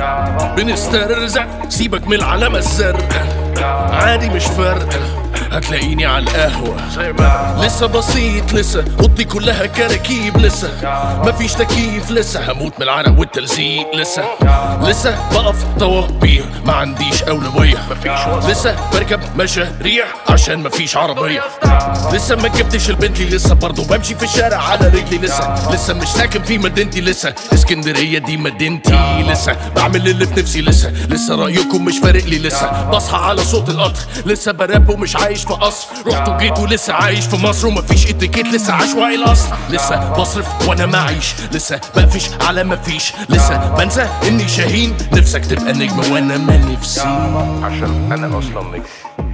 بنسترزق سيبك من العلامة الزرقاء عادي مش فارقة هتلاقيني على القهوة لسه بسيط لسه اوضتي كلها كراكيب لسه مفيش تكييف لسه هموت من العرق والتلزيق لسه لسه بقف طوابير ما عنديش أولوية لسه بركب مشاريع عشان مفيش عربية لسه ما جبتش البنتلي لسه برضه بمشي في الشارع على رجلي لسه لسه مش ساكن في مدينتي لسه اسكندرية دي مدينتي لسه بعمل اللي في نفسي لسه لسه رأيكم مش فارق لي لسه بصحى على صوت القطر لسه براب ومش عايش في قصر رحت وجيت ولسه عايش في مصر ومفيش اتيكيت لسه عشوائي الاصل لسه بصرف وانا معيش لسه بقفش على مفيش لسه بنسى اني شاهين نفسك تبقى نجم وانا ما نفسي عشان انا اصلا نجم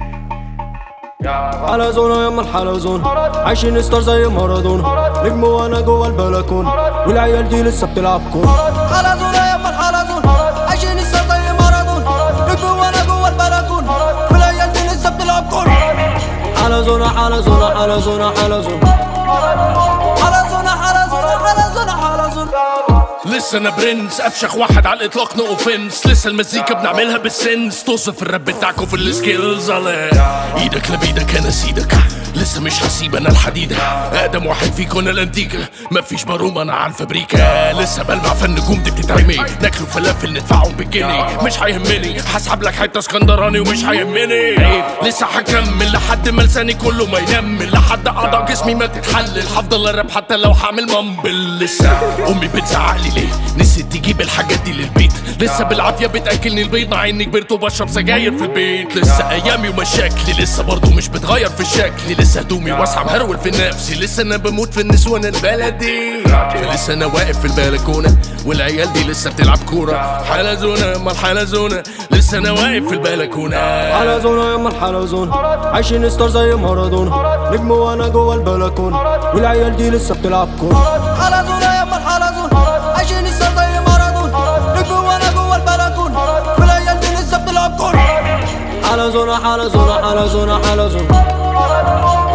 حلزونة يما الحلزون عايشين ستار زي مارادونا نجم وانا جوه البلكون والعيال دي لسه بتلعب كورة حلزونة يما الحلزون عايشين ستار زي مارادونا نجم وانا جوه البلكون والعيال دي لسه بتلعب كورة حلزونة حلزونة حلزونة حلزونة حلزونة حلزونة حلزونة حلزونة لسه انا برنس افشخ واحد على الاطلاق نو اوفنس لسه المزيكا بنعملها بالسنس توصف الراب بتاعكم في السكيلز على ايدك لبيدك انا سيدك لسه مش هسيب انا الحديدة اقدم واحد فيكم انا الانتيكا مفيش بروم انا على الفابريكا لسه بلمع فالنجوم دي بتتعمي ناكلوا فلافل ندفعهم بالجنيه مش هيهمني هسحب لك حته اسكندراني ومش هيهمني عيب لسه هكمل لحد ما لساني كله ما ينمل لحد اعضاء جسمي ما تتحلل هفضل اراب حتى لو هعمل مامبل لسه امي بتزعق لي ليه نسيت تجيب الحاجات دي للبيت لسه بالعافيه بتاكلني البيض مع اني كبرت وبشرب سجاير في البيت لسه ايامي ومشاكلي لسه برضه مش بتغير في شكلي لسه هدومي واسعه مهرول في نفسي لسه انا بموت في النسوان البلدي فلسه انا واقف في البلكونه والعيال دي لسه بتلعب كوره حلزونه امال حلزونه لسه انا واقف في البلكونه حلزونة يما الحلزون عايشين ستار زي مارادونا نجم وانا جوه البلكون والعيال دي لسه بتلعب كورة حلزونة يما الحلزون عايشين ستار زي مارادونا نجم وانا جوه البلكون والعيال دي لسه بتلعب كورة حلزونة حلزونة حلزونة حلزونة